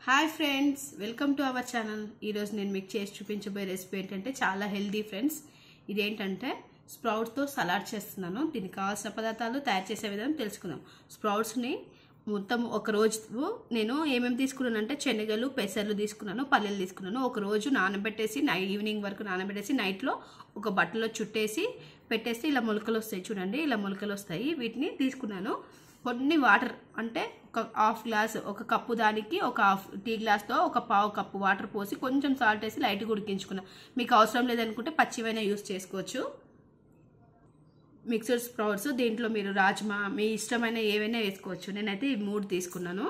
hi friends welcome to our channel ఈరోజు నేను మీకు చేసి చూపించబోయే రెసిపీ ఏంటంటే చాలా హెల్దీ ఫ్రెండ్స్ ఇదేంటంటే స్ప్రౌట్స్తో సలాడ్ చేస్తున్నాను దీనికి కావాల్సిన పదార్థాలు తయారు చేసే విధానం తెలుసుకుందాం స్ప్రౌట్స్ని మొత్తం ఒక రోజు నేను ఏమేమి తీసుకున్నానంటే శనగలు పెసర్లు తీసుకున్నాను పల్లెలు తీసుకున్నాను ఒక రోజు నానబెట్టేసి నై ఈవినింగ్ వరకు నానబెట్టేసి నైట్లో ఒక బట్టలో చుట్టేసి పెట్టేసి ఇలా మొలకలు వస్తాయి చూడండి ఇలా మొలకలు వస్తాయి వీటిని తీసుకున్నాను కొన్ని వాటర్ అంటే ఒక హాఫ్ గ్లాస్ ఒక కప్పు దానికి ఒక హాఫ్ టీ గ్లాస్తో ఒక పావు కప్పు వాటర్ పోసి కొంచెం సాల్ట్ వేసి లైట్గా ఉడికించుకున్నా మీకు అవసరం లేదనుకుంటే పచ్చివైనా యూస్ చేసుకోవచ్చు మిక్సర్ స్ప్రౌట్స్ దీంట్లో మీరు రాజ్మా మీ ఇష్టమైన ఏవైనా వేసుకోవచ్చు నేనైతే ఈ మూడు తీసుకున్నాను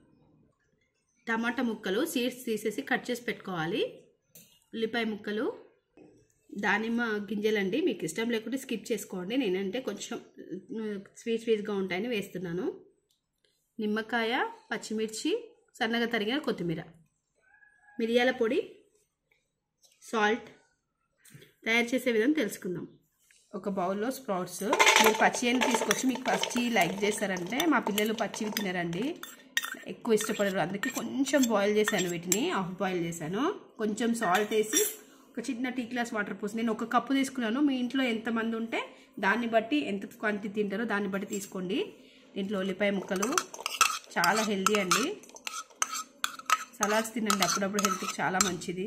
టమాటా ముక్కలు సీడ్స్ తీసేసి కట్ చేసి పెట్టుకోవాలి ఉల్లిపాయ ముక్కలు దానిమ్మ గింజలండి మీకు ఇష్టం లేకుంటే స్కిప్ చేసుకోండి నేనంటే కొంచెం స్వీట్ స్వీట్గా ఉంటాయని వేస్తున్నాను నిమ్మకాయ పచ్చిమిర్చి సన్నగా తరిగిన కొత్తిమీర మిరియాల పొడి సాల్ట్ తయారు చేసే విధానం తెలుసుకుందాం ఒక బౌల్లో స్ప్రౌట్స్ మీరు పచ్చి అని తీసుకొచ్చి మీకు పచ్చి లైక్ చేస్తారంటే మా పిల్లలు పచ్చివి తినరండి ఎక్కువ ఇష్టపడరు అందుకే కొంచెం బాయిల్ చేశాను వీటిని హాఫ్ బాయిల్ చేశాను కొంచెం సాల్ట్ వేసి ఒక చిన్న టీ గ్లాస్ వాటర్ పోసి నేను ఒక కప్పు తీసుకున్నాను మీ ఇంట్లో ఎంతమంది ఉంటే దాన్ని బట్టి ఎంత క్వాంటిటీ తింటారో దాన్ని బట్టి తీసుకోండి దీంట్లో ఉల్లిపాయ ముక్కలు చాలా హెల్దీ అండి సలాడ్స్ తినండి అప్పుడప్పుడు హెల్త్కి చాలా మంచిది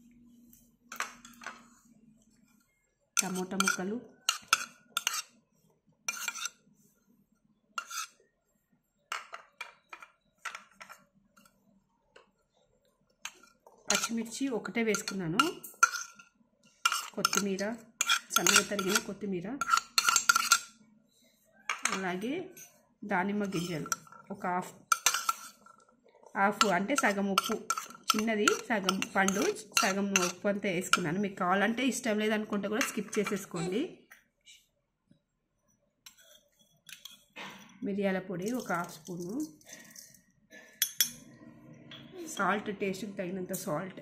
టమోటా ముక్కలు పచ్చిమిర్చి ఒకటే వేసుకున్నాను కొత్తిమీర సన్నగా తరిగిన కొత్తిమీర అలాగే దానిమ్మ గింజలు ఒక హాఫ్ హాఫ్ అంటే సగం ఉప్పు చిన్నది సగం పండు సగం ఉప్పు అంతా వేసుకున్నాను మీకు కావాలంటే ఇష్టం లేదనుకుంటే కూడా స్కిప్ చేసేసుకోండి మిరియాల పొడి ఒక హాఫ్ స్పూను సాల్ట్ టేస్ట్కి తగినంత సాల్ట్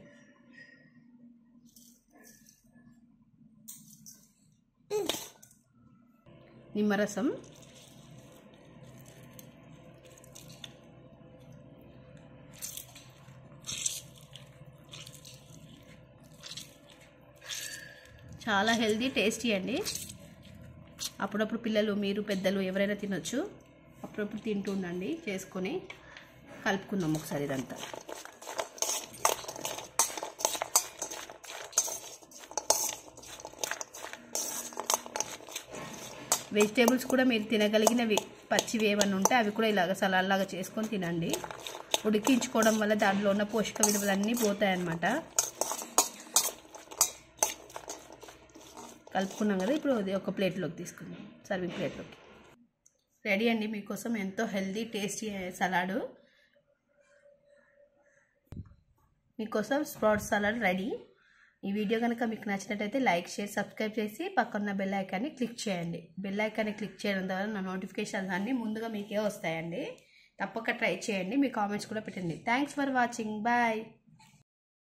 నిమ్మరసం చాలా హెల్దీ టేస్టీ అండి అప్పుడప్పుడు పిల్లలు మీరు పెద్దలు ఎవరైనా తినొచ్చు అప్పుడప్పుడు తింటూ ఉండండి చేసుకొని కలుపుకుందాం ఒకసారి ఇదంతా వెజిటేబుల్స్ కూడా మీరు తినగలిగినవి పచ్చివి ఏమన్నా ఉంటే అవి కూడా ఇలాగ సలాల్లాగా చేసుకొని తినండి ఉడికించుకోవడం వల్ల దాంట్లో ఉన్న పోషక విలువలన్నీ పోతాయన్నమాట కలుపుకున్నాం కదా ఇప్పుడు అది ఒక ప్లేట్లోకి తీసుకుందాం సర్వింగ్ ప్లేట్లోకి రెడీ అండి మీకోసం ఎంతో హెల్దీ టేస్టీ సలాడు మీకోసం స్ప్రౌట్ సలాడ్ రెడీ ఈ వీడియో కనుక మీకు నచ్చినట్టయితే లైక్ షేర్ సబ్స్క్రైబ్ చేసి పక్కన్న బెల్ ఐకాన్ని క్లిక్ చేయండి బెల్ ఐకాన్ని క్లిక్ చేయడం ద్వారా నా నోటిఫికేషన్స్ అన్నీ ముందుగా మీకే వస్తాయండి తప్పక ట్రై చేయండి మీ కామెంట్స్ కూడా పెట్టండి థ్యాంక్స్ ఫర్ వాచింగ్ బాయ్